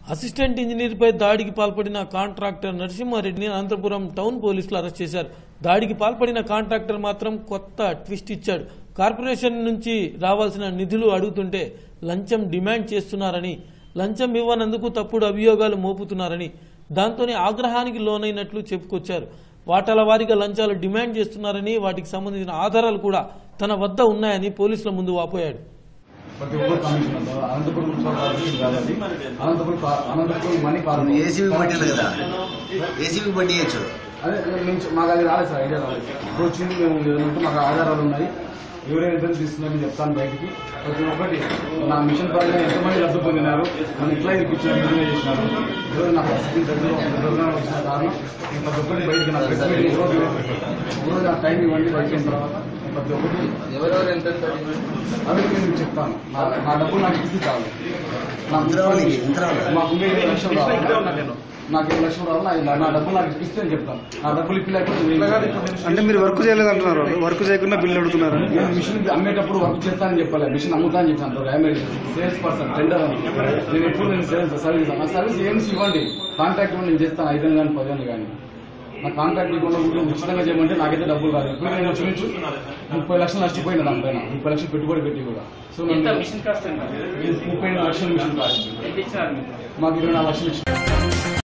Assistant ఇంజనీర్పై దాడికి పాల్పడిన కాంట్రాక్టర్ నరసింహారెడ్డిని అనంతపురం టౌన్ పోలీసులు అరెస్ట్ చేశారు దాడికి పాల్పడిన కాంట్రాక్టర్ మాత్రం కొత్త ట్విస్ట్ ఇచ్చాడు కార్పొరేషన్ నుంచి రావాల్సిన నిధులు అడుగుతుంటే లంచం డిమాండ్ చేస్తున్నారని లంచం ఇవ్వనందుకు తప్పుడు అభియోగాలు మోపుతున్నారని దాంతోనే ఆగ్రహానికి లోనైనట్లు చెప్పుకొచ్చారు వాటాల వారీగా లంచాలు డిమాండ్ చేస్తున్నారని వాటికి సంబంధించిన ఆధారాలు కూడా తన వద్ద ఉన్నాయని పోలీసుల ముందు వాపోయాడు ప్రతి ఒక్కరు కమిషన్ అనంతపురం మున్సిపల్ కార్పొరేషన్ కావాలి అనంతపురం కా- అనంతపురం మనీ నువ్వు ఏసీబీ పట్టింది కదా ఏసీబీ పట్టియచ్చు అదే మేము మాకు అది రాలేదు సార్ ఐడియా రాలేదు ఇప్పుడు వచ్చింది మేము ఏదంటే మాకు ఆధారాలు ఉన్నాయి ఎవరైనా ఇబ్బంది తీసుకున్నారని చెప్తాను బయటికి ప్రతి ఒక్కటి నా మిషన్ పరంగా ఎంతమంది లబ్ధి పొందినారు నన్ను ఎట్లా ఇప్పించారు నిర్ణయం చేసినారు ఈరోజు నా పరిస్థితి దగ్గర దగ్గర వచ్చిన కారణం నేను ప్రతి ఒక్కటి బయటికి నా ప్రెస్ మీట్ ఈరోజు ఈరోజు నా టైం ఇవ్వండి బయట అయిన తర్వాత ప్రతి ఒక్కటి ఎవరెవరు ఎంత అదే నేను చెప్తాను నా నా డబ్బులు నాకు ఇస్తే చాలు నా ఇంద్రావళికి, ఇంద్రావళి. మాకు ఉండే ఏడు లక్షలు రావాలి నాకు ఏడు లక్షలు రావాలి నా- నా డబ్బులు నాకు ఇప్పిస్తే అని చెప్తాను నా డబ్బులు ఇప్పలేకపోతే నేను- అంటే మీరు వర్క్ చేయలేదు అంటున్నారు వర్క్ చేయకుండా బిల్లు అడుగుతున్నారు నేను మిషన్ అమ్మేటప్పుడు వర్క్ చేస్తానని చెప్పాలి మిషన్ అమ్ముతా అని చెప్పాను డ్యామేజ్ సేల్స్ పర్సన్ టెండర్ అని నేను ఎప్పుడు నేను సేల్స్ సర్వీస్ ఆ సర్వీస్ ఏం ఇవ్వండి కాంటాక్ట్ ఇవ్వండి నేను చేస్తాను ఐదు కానీ పదిహేను కానీ నా కాంటాక్ట్ ఇవ్వకుండా కూడా ఉచితంగా చేయమంటే నాకైతే డబ్బులు రాదు ఇప్పుడు నేను చూపించు ముప్పై లక్షలు నష్టపోయినా దానిపైన ముప్పై లక్షలు పెట్టుబడి పెట్టి కూడా సో ఎంత నేను మిషన్ కాస్ట్ ఎంత ముప్పై ఎనిమిది లక్షలు మిషన్ కాస్ట్ ఎంత ఇచ్చినారు మీకు మాకు ఇరవై నాలుగు లక్షలు ఇచ్చి